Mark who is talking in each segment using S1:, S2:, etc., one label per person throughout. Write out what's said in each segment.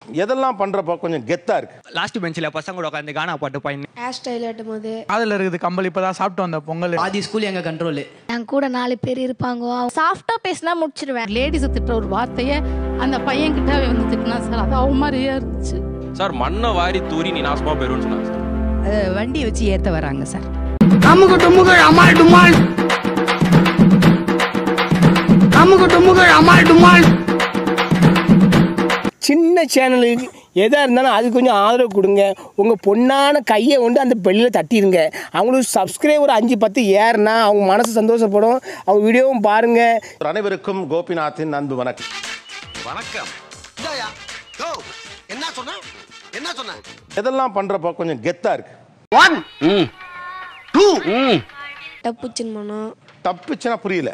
S1: எதெல்லாம் பண்றப்போ கொஞ்சம் கெத்தா இருக்கு
S2: லாஸ்ட் பெஞ்சில் பசங்க கூட உட்காந்து கானா பாட்டு பாயின்னு
S3: ஹேர் ஸ்டைல் ஆட்டும் போது
S4: காதில் இருக்குது கம்பல் இப்போ தான் சாப்பிட்டு வந்த பொங்கல்
S5: பாதி ஸ்கூல் எங்க கண்ட்ரோலு
S3: என் கூட நாலு பேர் இருப்பாங்க சாஃப்டா பேசினா முடிச்சிருவேன்
S6: லேடிஸை திட்டுற ஒரு வார்த்தையை அந்த பையன் கிட்ட வந்து திட்டினா சார் அது அவ மாதிரியே இருந்துச்சு
S7: சார் மண்ணை வாரி தூரி நீ நாசமா போயிருன்னு சொன்னாங்க சார்
S6: வண்டி வச்சு ஏத்த வராங்க சார்
S4: அமுகு டுமுகள் அமால் டுமால் அமுகு டுமுகள் அமால் டுமால்
S8: சின்ன சேனலுக்கு எதாக இருந்தாலும் அது கொஞ்சம் ஆதரவு கொடுங்க உங்கள் பொண்ணான கையை கொண்டு அந்த பெல்லில் தட்டிடுங்க அவங்களுக்கு சப்ஸ்கிரைபர் அஞ்சு பத்து ஏறுனா அவங்க மனசு சந்தோஷப்படும் அவங்க வீடியோவும் பாருங்கள்
S1: அனைவருக்கும் கோபிநாத்தின் அன்பு வணக்கம்
S9: வணக்கம் என்ன சொன்ன என்ன சொன்ன
S1: எதெல்லாம் பண்றப்போ கொஞ்சம் கெத்தா இருக்கு
S3: டப்பு சின்மனம்
S1: தப்புச்சுன்னா புரியல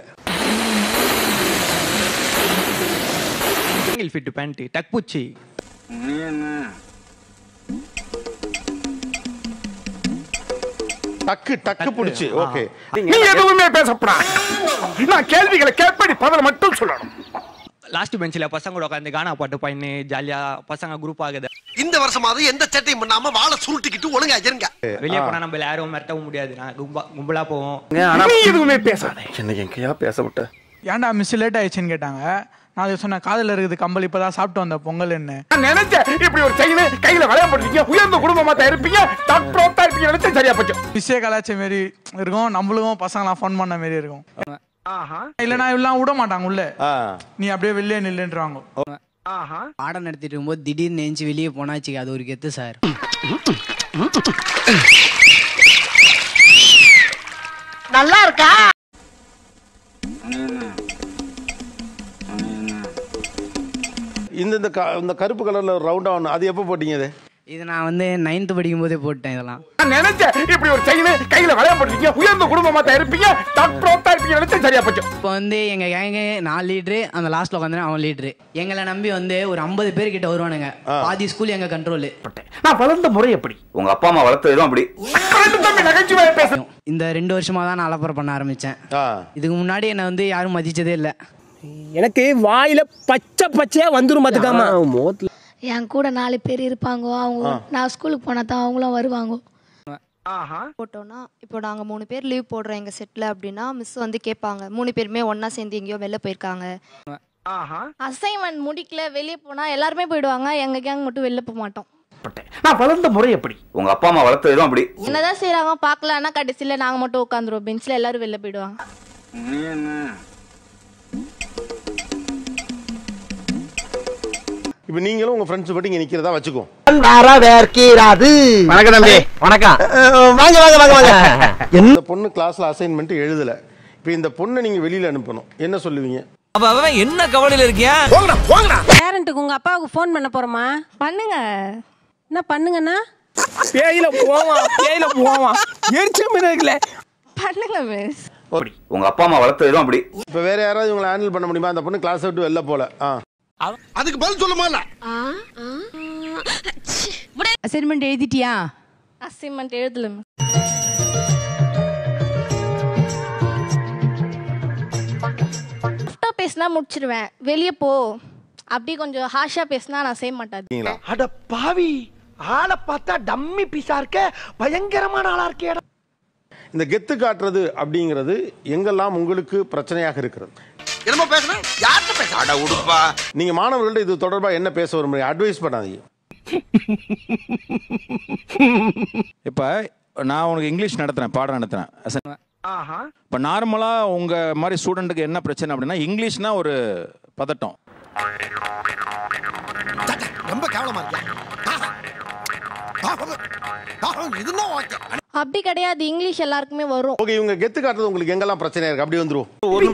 S2: சிங்கிள் ஃபிட் பேண்ட் டக்பூச்சி
S1: டக்கு டக்கு பிடிச்சி ஓகே
S4: நீ எதுவுமே பேசப்படாது நான் கேள்விகளை கேட்படி பதில் மட்டும் சொல்லணும்
S2: லாஸ்ட் பெஞ்சில் பசங்க கூட உட்காந்து கானா பாட்டு பாயின்னு ஜாலியாக பசங்க குரூப் ஆகுது
S9: இந்த வருஷமாவது எந்த சேட்டையும் பண்ணாம வாழை சுருட்டிக்கிட்டு ஒழுங்கா இருங்க
S2: வெளியே போனால் நம்ம யாரும் மிரட்டவும் முடியாது நான் கும்பா கும்பலாக போவோம்
S4: நீ எதுவுமே பேசாதே
S1: என்னை எங்கேயா பேச விட்ட
S4: ஏன்டா மிஸ் லேட் ஆயிடுச்சுன்னு கேட்டாங்க நான் அதை சொன்னேன் காதில் இருக்குது கம்பல் இப்போ தான் சாப்பிட்டு வந்த பொங்கல் என்ன நினைச்சேன் இப்படி ஒரு செயின் கையில் வளைய போட்டுருக்கீங்க உயர்ந்த குடும்பமா தான் இருப்பீங்க டாக்டரா தான் இருப்பீங்க நினைச்சேன் சரியா போச்சு மிஸ்ஸே கலாச்ச மாரி இருக்கும் நம்மளும் பசங்களாம் ஃபன் பண்ண மாரி இருக்கும் இல்லைனா இவெல்லாம் விட மாட்டாங்க உள்ள
S1: ஆ
S4: நீ அப்படியே வெளியே நில்லுன்றாங்க
S5: பாடம் நடத்திட்டு இருக்கும்போது திடீர்னு நெஞ்சு வெளியே போனாச்சு அது ஒரு கெத்து சார்
S1: இந்த இந்த க- இந்த கருப்பு கலர்ல ரவுண்டா ஒன்று அது எப்போ போட்டீங்க அது
S5: இது நான் வந்து நைன்த் படிக்கும் போதே போட்டேன் இதெல்லாம்
S4: நான் நினைச்சேன் இப்படி ஒரு செயின் கையில் வளைய போட்டுருக்கீங்க உயர்ந்த குடும்பமா தான் இருப்பீங்க டாக்டரா தான் இருப்பீங்க நினைச்சேன் சரியா போச்சு
S5: இப்போ வந்து எங்க கேங்க நாலு லீட்ரு அந்த லாஸ்ட்ல உட்காந்து அவன் லீட்ரு எங்களை நம்பி வந்து ஒரு ஐம்பது பேர் கிட்ட வருவானுங்க பாதி ஸ்கூல் எங்க கண்ட்ரோலு
S4: நான் வளர்ந்த முறை எப்படி
S10: உங்க அப்பா அம்மா வளர்த்ததும் அப்படி
S4: ரெண்டு தம்பி நகைச்சுவையா பேச
S5: இந்த ரெண்டு வருஷமா தான் நான் அலப்பறை பண்ண ஆரம்பிச்சேன்
S1: ஆ
S5: இதுக்கு முன்னாடி என்னை வந்து யாரும் மதிச்சதே இல்லை
S8: எனக்கு வாயில் பச்சை பச்சையாக வந்துடும் பார்த்துக்காம மோத்தில்
S3: என் கூட நாலு பேர் இருப்பாங்க அவங்க நான் ஸ்கூலுக்கு போனா தான் அவங்களும் வருவாங்க
S11: போட்டோம்னா இப்போ நாங்கள் மூணு பேர் லீவ் போடுறோம் எங்கள் செட்டில் அப்படின்னா மிஸ் வந்து கேட்பாங்க மூணு பேருமே ஒன்றா சேர்ந்து எங்கேயோ வெளில போயிருக்காங்க
S3: அசைன்மெண்ட் முடிக்கல வெளியே போனா எல்லாருமே போயிடுவாங்க எங்க கேங் மட்டும் வெளில போக மாட்டோம்
S4: நான் வளர்ந்த முறை எப்படி
S10: உங்க அப்பா அம்மா வளர்த்ததும் அப்படி
S3: என்னதான் செய்றாங்க பார்க்கலன்னா கடைசியில நாங்க மட்டும் உட்காந்துருவோம் பெஞ்ச்ல எல்லாரும் வெளில போயிடுவாங்க
S1: இப்போ நீங்களும் உங்க ஃப்ரெண்ட்ஸ் பட்டி இங்கே நிற்கிறதா வச்சுக்கோ
S9: வரவேற்கிறது
S4: வணக்கம் தம்பி
S9: வணக்கம் வாங்க வாங்க வாங்க வாங்க
S1: இந்த பொண்ணு கிளாஸ்ல அசைன்மெண்ட் எழுதல இப்போ இந்த பொண்ணை நீங்க வெளியில அனுப்பணும் என்ன சொல்லுவீங்க
S7: என்ன கவலையில இருக்கியா
S9: போங்கடா போங்கடா
S6: பேரண்ட்டுக்கு உங்க அப்பாவுக்கு ஃபோன் பண்ண போறோமா
S3: பண்ணுங்க
S6: என்ன பண்ணுங்கன்னா
S8: பேயில போவான் பேயில போவான் எரிச்ச மீன் இருக்குல்ல
S3: பண்ணுங்க மிஸ்
S10: உங்க அப்பா அம்மா வளர்த்ததும் அப்படி
S1: இப்போ வேற யாராவது இவங்களை ஹேண்டில் பண்ண முடியுமா அந்த பொண்ணு கிளாஸ் விட்டு வெளில போல ஆ
S9: அதுக்கு பதில் சொல்லுமா இல்ல
S6: அசைன்மெண்ட் எழுதிட்டியா
S3: அசைன்மெண்ட் எழுதல miss. சாஃப்டா பேசினா முடிச்சிருவேன் வெளியே போ அப்படி கொஞ்சம் ஹாஷா பேசினா நான் செய்ய மாட்டேன்
S9: அட பாவி ஆளை பார்த்தா டம்மி பீஸா இருக்க பயங்கரமான ஆளா இருக்கே
S1: இந்த கெத்து காட்டுறது அப்படிங்கிறது எங்கெல்லாம் உங்களுக்கு பிரச்சனையாக இருக்கிறது
S9: என்னமோ பேசுன யார்கிட்ட பேச அட உடுப்பா
S1: நீங்க மாணவர்கள்ட்ட இது தொடர்பா என்ன பேச விரும்புறீங்க அட்வைஸ் பண்ணாதீங்க
S12: இப்போ நான் உனக்கு இங்கிலீஷ் நடத்துறேன் பாடம் நடத்துறேன் இப்போ நார்மலாக உங்கள் மாதிரி ஸ்டூடெண்ட்டுக்கு என்ன பிரச்சனை அப்படின்னா இங்கிலீஷ்னா ஒரு பதட்டம்
S9: ரொம்ப கேவலமா இருக்கியா இதுதான் ஓகே
S3: அப்படி கிடையாது இங்கிலீஷ் எல்லாருக்குமே வரும்
S1: ஓகே இவங்க கெத்து காட்டுறது உங்களுக்கு எங்கெல்லாம் பிரச்சனையா இருக்கு அப்படி வந்துரும்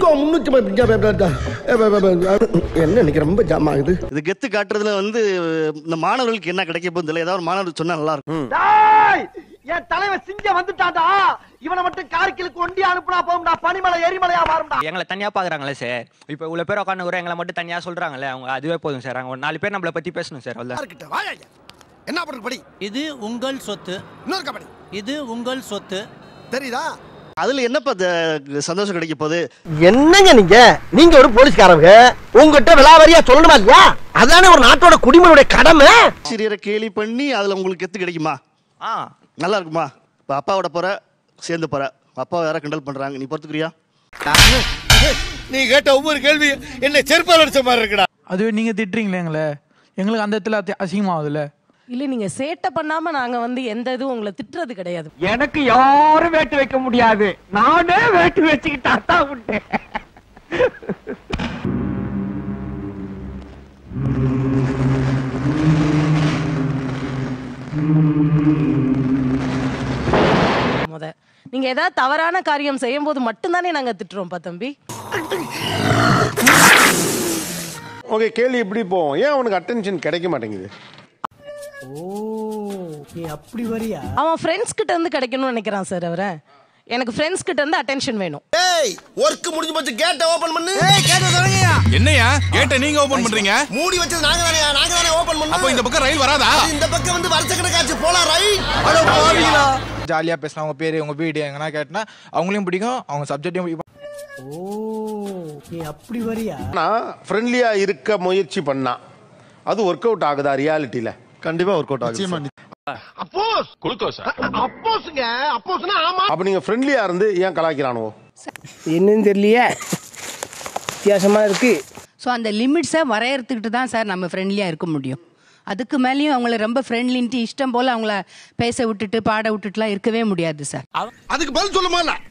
S8: என்ன இன்னைக்கு ரொம்ப ஜாம் ஆகுது
S9: இது கெத்து காட்டுறதுல வந்து இந்த மாணவர்களுக்கு என்ன கிடைக்க போகுது இல்லை ஏதாவது ஒரு மாணவர் சொன்னா நல்லா இருக்கும் என் தலைவன் சிங்க வந்துட்டாடா இவனை மட்டும் கார்கிலுக்கு ஒண்டி அனுப்புனா போகும்டா பனிமலை எரிமலையா மாறும்டா
S2: எங்களை தனியாக பார்க்குறாங்களே சார் இப்போ இவ்வளோ பேர் உட்காந்து கூட எங்களை மட்டும் தனியாக சொல்கிறாங்களே அவங்க அதுவே போதும் சார் அவங்க ஒரு நாலு பேர் நம்மளை பற்றி பேசணும் சார் அவ்வளோ
S9: யாருக்கிட்ட வாயா ஐயா. என்ன பண்றது படி
S5: இது உங்கள் சொத்து
S9: இன்னொரு கபடி
S5: இது உங்கள் சொத்து
S9: தெரியுதா அதுல என்னப்பா த- சந்தோஷம் கிடைக்க போகுது என்னங்க நீங்க நீங்க ஒரு போலீஸ்காரங்க உங்ககிட்ட விலாவரியா சொல்லணுமா இல்லையா அதானே ஒரு நாட்டோட குடிமனுடைய கடமை ஆசிரியரை கேலி பண்ணி அதுல உங்களுக்கு எத்து கிடைக்குமா
S2: ஆ
S9: நல்லா இருக்குமா இப்போ அப்பாவோட போற சேர்ந்து போற அப்பா வேற கிண்டல் பண்றாங்க நீ பொறுத்துக்கிறியா
S1: நீ கேட்ட ஒவ்வொரு கேள்வி என்ன செருப்பால் அடிச்ச மாதிரி இருக்குடா
S4: அதுவே நீங்க திட்டுறீங்களே எங்களை எங்களுக்கு அந்த இடத்துல அத்தி- அசிங்கமாகுதுல்ல
S13: இல்ல நீங்க சேட்டை பண்ணாம நாங்க வந்து எந்த இதுவும் உங்களை திட்டுறது கிடையாது
S14: எனக்கு யாரும் வேட்டு வைக்க முடியாது நானே வேட்டு வச்சுக்கிட்டா தான் உண்டு
S13: முத நீங்க ஏதாவது தவறான காரியம் செய்யும் போது மட்டும்தானே நாங்க திட்டுறோம் பா தம்பி
S1: ஓகே கேள்வி எப்படி போவோம் ஏன் அவனுக்கு அட்டென்ஷன் கிடைக்க மாட்டேங்குது
S8: நீ அப்படி வரியா
S13: அவன் ஃப்ரெண்ட்ஸ் கிட்ட இருந்து கிடைக்கணும்னு நினைக்கிறான் சார் அவரை எனக்கு ஃப்ரெண்ட்ஸ் கிட்ட இருந்து அட்டென்ஷன் வேணும்
S9: ஏய் ஒர்க் முடிஞ்சு போச்சு கேட்டை ஓபன் பண்ணு ஏய் கேட்டை தொடங்கயா
S15: என்னையா கேட்ட நீங்க ஓபன் பண்றீங்க
S9: மூடி வச்சது நாங்க தானே நாங்க தானே ஓபன் பண்ணோம்
S15: அப்போ இந்த பக்கம் ரயில் வராதா?
S9: அது இந்த பக்கம் வந்து வருஷ கணக்காச்சு போலாம் ரைட் அட பாவிங்களா
S16: ஜாலியா பேசலாம் அவங்க பேரு உங்க வீடு எங்கன்னா கேட்டனா அவங்களையும் பிடிக்கும் அவங்க சப்ஜெக்டையும் பிடிக்கும்
S8: நீ அப்படி வரியா
S1: ஆனா ஃப்ரெண்ட்லியா இருக்க முயற்சி பண்ணா அது ஒர்க் அவுட் ஆகுதா ரியாலிட்டியில
S9: கண்டிப்பா ஒர்க் அவுட் ஆகுது
S15: அப்போஸ் குளுக்கோஸ்
S9: அப்போஸ்ங்க அப்போஸ்னா ஆமா
S1: அப்ப நீங்க ஃப்ரெண்ட்லியா இருந்து ஏன் கலாய்க்கிறானோ
S8: என்னன்னு தெரியலையே வித்தியாசமா இருக்கு
S17: ஸோ அந்த லிமிட்ஸை வரையறுத்துக்கிட்டு தான் சார் நம்ம ஃப்ரெண்ட்லியாக இருக்க முடியும் அதுக்கு மேலேயும் அவங்கள ரொம்ப ஃப்ரெண்ட்லின்ட்டு இஷ்டம் போல் அவங்கள பேச விட்டுட்டு பாட விட்டுட்டுலாம் இருக்கவே முடியாது சார்
S9: அதுக்கு பதில் சொல்லுமா இல்ல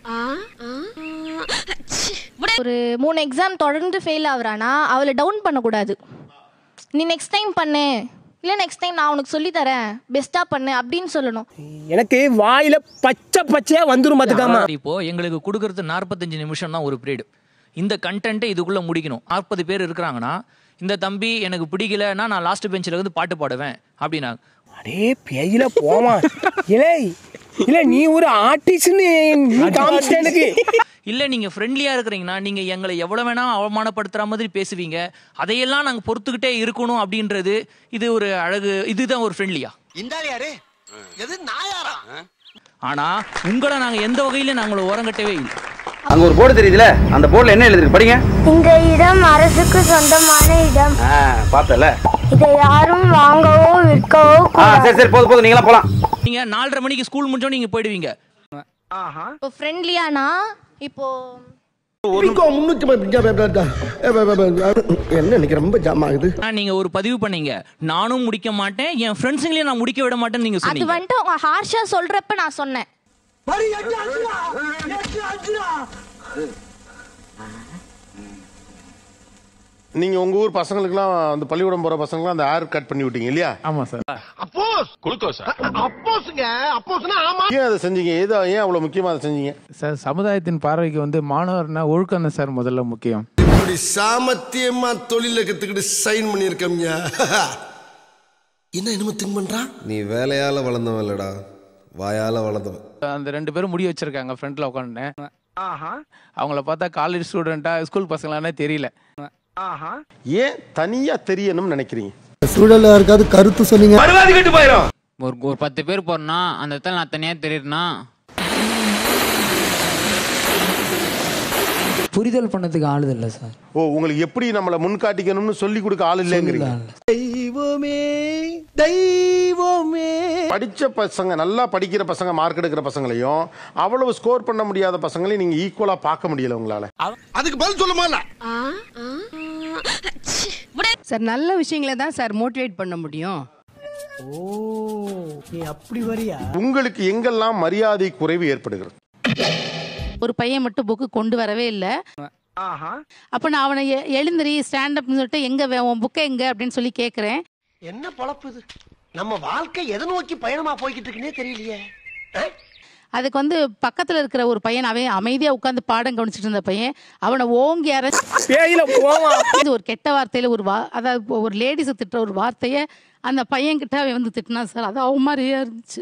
S3: ஒரு மூணு எக்ஸாம் தொடர்ந்து ஃபெயில் ஆகுறானா அவளை டவுன் பண்ணக்கூடாது நீ நெக்ஸ்ட் டைம் பண்ணு இல்லை நெக்ஸ்ட் டைம் நான் உனக்கு சொல்லி தரேன் பெஸ்ட்டாக பண்ணு அப்படின்னு சொல்லணும்
S8: எனக்கு வாயில பச்சை பச்சையா வந்துரும் பாத்துக்காமா
S18: இப்போ எங்களுக்கு கொடுக்கறது நாற்பத்தஞ்சு நிமிஷம் தான் ஒரு பீரியட் இந்த கண்டென்ட்டை இதுக்குள்ள முடிக்கணும் நாற்பது பேர் இருக்கிறாங்கன்னா இந்த தம்பி எனக்கு பிடிக்கலன்னா நான் லாஸ்ட் பெஞ்சில் இருந்து பாட்டு பாடுவேன் அப்படின்னாங்க
S8: அடே பேஜில போமா இல்லை இல்ல நீ ஒரு ஆர்டிஸ்ட்னு நீ காமிச்சிட்ட எனக்கு
S18: இல்ல நீங்க ஃப்ரெண்ட்லியா இருக்கிறீங்கன்னா நீங்க எங்களை எவ்வளவு வேணா அவமானப்படுத்துற மாதிரி பேசுவீங்க அதையெல்லாம் நாங்க பொறுத்துக்கிட்டே இருக்கணும் அப்படின்றது இது ஒரு அழகு இதுதான் ஒரு ஃப்ரெண்ட்லியா
S9: இந்த யாரு எது நாயாரா
S18: ஆனா உங்களை நாங்க எந்த வகையிலும் நாங்களை ஓரங்கட்டவே இல்லை
S10: அங்க ஒரு போர்டு தெரியுதுல அந்த போர்டுல என்ன எழுதிருக்கு படிங்க
S19: இந்த இடம் அரசுக்கு சொந்தமான இடம்
S10: ஆ, பார்த்தல
S19: இதை யாரும் வாங்கவோ விற்கவோ
S10: ஆ சரி சரி போதும் போதும் நீங்களாம் போலாம்
S18: நீங்க நாலரை மணிக்கு ஸ்கூல் முடிஞ்சோம் நீங்க போயிடுவீங்க
S3: இப்போ ஃப்ரெண்ட்லியானா இப்போ
S9: என்ன இன்னைக்கு ரொம்ப ஜாம் ஆகுது
S18: ஆனா, நீங்க ஒரு பதிவு பண்ணீங்க நானும் முடிக்க மாட்டேன் என் ஃப்ரெண்ட்ஸுங்களையும் நான் முடிக்க விட மாட்டேன்னு நீங்க
S3: அது
S18: சொன்னீங்க
S3: வந்துட்டு அவங்க ஹார்ஷா சொல்றப்ப நான் சொன்னேன்
S1: நீங்க உங்க ஊர் பசங்களுக்குலாம் அந்த பள்ளிக்கூடம் போற பசங்களுக்குலாம் அந்த ஹேர் கட் பண்ணி விட்டீங்க இல்லையா
S4: ஆமா சார்
S15: அப்போஸ் குளுக்கோஸ்
S9: அப்போஸ்ங்க அப்போஸ்னா ஆமா
S1: ஏன் அதை செஞ்சீங்க ஏதோ ஏன் அவ்வளவு முக்கியமா அதை செஞ்சீங்க
S4: சார் சமுதாயத்தின் பார்வைக்கு வந்து மாணவர்னா ஒழுக்கம் தான் சார் முதல்ல முக்கியம்
S9: இப்படி சாமத்தியமா தொழில கத்துக்கிட்டு சைன் பண்ணிருக்கம்யா என்ன என்னமோ திங்க் பண்றான்
S20: நீ வேலையால வளர்ந்தவன் இல்லடா வாயால வளர்ந்தவன்
S16: அந்த ரெண்டு பேரும் முடி வச்சிருக்காங்க ஃப்ரண்ட்ல உட்காந்துட்டேன் அவங்கள பார்த்தா காலேஜ் ஸ்டூடெண்டா ஸ்கூல் பசங்களானே தெரியல
S1: ஏன் தனியா தெரியணும்னு நினைக்கிறீங்க
S21: சூழல்ல இருக்காது கருத்து சொன்னீங்க
S22: ஒரு ஒரு பத்து பேர் போறோம்னா அந்த இடத்துல நான் தனியா தெரியுதுன்னா
S5: புரிதல் பண்ணதுக்கு ஆளுது இல்லை சார்
S1: ஓ உங்களுக்கு எப்படி நம்மளை முன்காட்டிக்கணும்னு சொல்லி கொடுக்க ஆள் இல்லைங்கிறீங்க
S9: தெய்வமே தெய்வமே
S1: படிச்ச பசங்க நல்லா படிக்கிற பசங்க மார்க் எடுக்கிற பசங்களையும் அவ்வளவு ஸ்கோர் பண்ண முடியாத பசங்களையும் நீங்க ஈக்குவலா பார்க்க முடியல உங்களால
S9: அதுக்கு பதில் சொல்லுமா இல்ல
S17: சார் நல்ல விஷயங்களை தான் சார் மோட்டிவேட் பண்ண முடியும்
S8: ஓ நீ அப்படி வரியா
S1: உங்களுக்கு எங்கெல்லாம் மரியாதை குறைவு ஏற்படுகிறது
S6: ஒரு பையன் மட்டும் புக்கு கொண்டு வரவே இல்லை அப்போ நான் அவனை எ- எழுந்திரி ஸ்டாண்டப்னு சொல்லிட்டு எங்க வே- உன் புக்கை எங்க அப்படின்னு சொல்லி கேட்குறேன்
S9: என்ன பொழப்பு இது நம்ம வாழ்க்கை எதை நோக்கி பயணமா போய்கிட்டு இருக்குன்னே தெரியலையே
S6: அதுக்கு வந்து பக்கத்துல இருக்கிற ஒரு பையன் அவன் அமைதியா உட்காந்து பாடம் கவனிச்சிட்டு இருந்த பையன் அவனை ஓங்கி
S8: பேயில போவான்.
S6: அரைச்சு ஒரு கெட்ட வார்த்தையில ஒரு வா அதாவது இப்போ ஒரு லேடிஸை திட்டுற ஒரு வார்த்தையை அந்த பையன் கிட்ட அவன் வந்து திட்டினான் சார் அது அவன் மாதிரியா இருந்துச்சு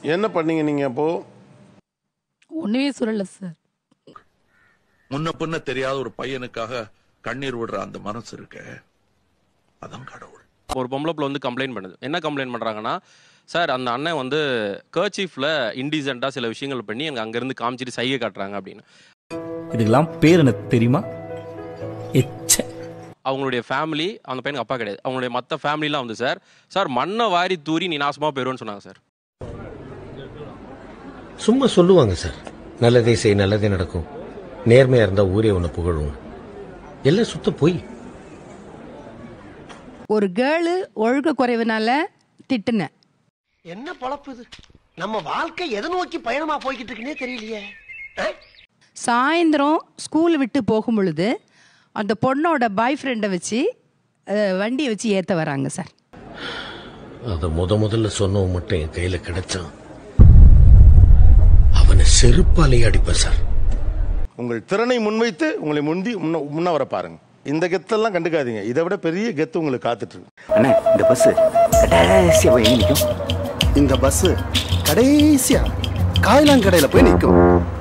S1: என்ன பண்ணீங்க நீங்கள் அப்போ
S6: ஒண்ணுமே சொல்லல சார்
S7: முன்ன பின்ன தெரியாத ஒரு பையனுக்காக கண்ணீர் விடுற அந்த மனசு இருக்க அதான் கடவுள்
S11: ஒரு பொம்பளை பிள்ளை வந்து கம்ப்ளைண்ட் பண்ணுது என்ன கம்ப்ளைண்ட் பண்ணுறாங்கன்னா சார் அந்த அண்ணன் வந்து கர்ச்சீஃபில் இன்டீசெண்டாக சில விஷயங்கள் பண்ணி எனக்கு அங்கேருந்து காமிச்சிட்டு சைகை காட்டுறாங்க அப்படின்னு
S23: இதுக்கெல்லாம் பேர் எனக்கு தெரியுமா எச்ச
S11: அவங்களுடைய ஃபேமிலி அந்த பையனுக்கு அப்பா கிடையாது அவங்களுடைய மற்ற ஃபேமிலிலாம் வந்து சார் சார் மண்ணை வாரி தூரி நீ நாசமாக போயிடுவேன்னு சொன்னாங்க சார்
S24: சும்மா சொல்லுவாங்க சார் நல்லதே செய் நல்லதே நடக்கும் நேர்மையா இருந்தா ஊரே உன்னை புகழும் எல்லாம் சுத்த போய்
S6: ஒரு கேர்ளு ஒழுக்க குறைவுனால திட்டுனேன்
S9: என்ன பொழப்பு இது நம்ம வாழ்க்கை எதை நோக்கி பயணமா போய்கிட்டு இருக்குன்னே தெரியலையே
S6: சாயந்தரம் ஸ்கூல் விட்டு போகும் பொழுது அந்த பொண்ணோட பாய் ஃப்ரெண்டை வச்சு அஹ், வண்டியை வச்சு ஏற்ற வராங்க சார்
S24: அத முத முதல்ல சொன்னவன் மட்டும் என் கையில கிடைச்சான் அவனை செருப்பாலேயே அடிப்பேன் சார்
S1: உங்கள் திறனை முன்வைத்து உங்களை முந்தி முன்ன முன்ன வர பாருங்க இந்த கெத்தெல்லாம் கண்டுக்காதீங்க இதை விட பெரிய கெத்து உங்களுக்கு காத்துட்டு இருக்கு
S23: அண்ணே இந்த பஸ் கடைசியா போய் எங்க நிக்கும்
S25: இந்த பஸ் கடைசியா காயிலாங்கடையில போய் நிற்கும்